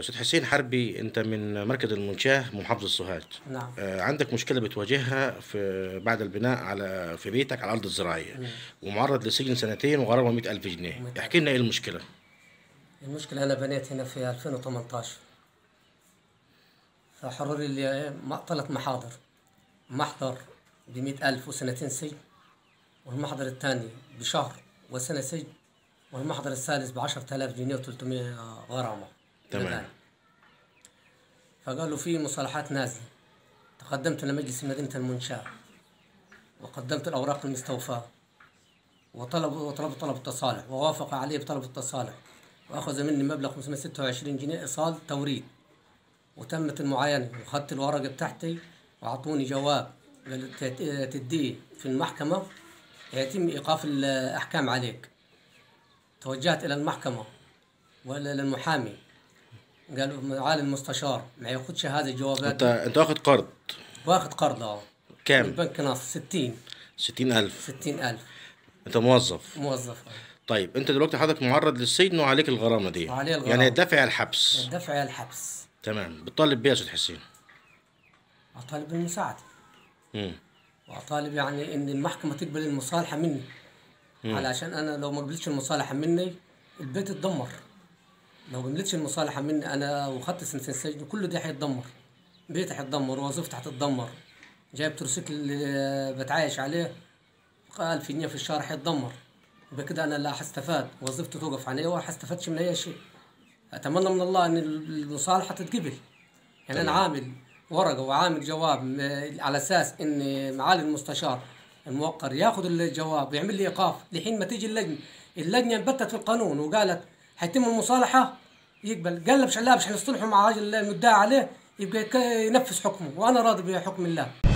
استاذ حسين حربي انت من مركز المنشاه محافظه سوهاج نعم آه، عندك مشكله بتواجهها في بعد البناء على في بيتك على الارض الزراعيه ومعرض لسجن سنتين وغرامه 100000 جنيه 100,000. احكي لنا ايه المشكله المشكلة أنا بنيت هنا في 2018 فحرر لي م- ثلاث محاضر محضر بمئة ألف وسنتين سجن والمحضر الثاني بشهر وسنة سجن والمحضر الثالث بعشرة آلاف جنيه وثلاثمائة غرامة تمام. مبالغ. فقالوا في مصالحات نازلة تقدمت لمجلس مدينة المنشاة وقدمت الأوراق المستوفاة وطلب وطلب طلب التصالح ووافق عليه بطلب التصالح واخذ مني مبلغ 526 جنيه ايصال توريد وتمت المعاينه واخذت الورقه بتاعتي واعطوني جواب قالوا تت- تديه في المحكمه يتم ايقاف الاحكام عليك توجهت الى المحكمه ولا للمحامي قالوا معالي المستشار ما ياخذش هذه الجوابات انت انت واخد قرض واخذ قرض اه من كام بنك ناصر 60 60000 60000 انت موظف موظف طيب انت دلوقتي حضرتك معرض للسجن وعليك الغرامه دي وعليه الغرامة. يعني دافع الحبس دفع الحبس تمام بتطالب بيه يا استاذ حسين اطالب بالمساعده مم. واطالب يعني ان المحكمه تقبل المصالحه مني علشان انا لو ما قبلتش المصالحه مني البيت اتدمر لو قبلتش المصالحه مني انا واخدت سنتين سجن كل ده هيتدمر بيتي هيتدمر ووظيفتي هتتدمر جايب تروسيكل اللي بتعايش عليه 1000 جنيه في الشهر هيتدمر يبقى كده انا لا هستفاد وظيفتي توقف عليا ولا هستفادش من اي شيء اتمنى من الله ان المصالحه تتقبل يعني انا عامل ورقه وعامل جواب م- على اساس ان معالي المستشار الموقر ياخذ الجواب ويعمل لي ايقاف لحين ما تيجي اللجنه اللجنه انبتت في القانون وقالت حيتم المصالحه يقبل قال لا مش لا مش حنصطلحوا مع راجل المدعي عليه يبقى يك- ينفذ حكمه وانا راضي بحكم الله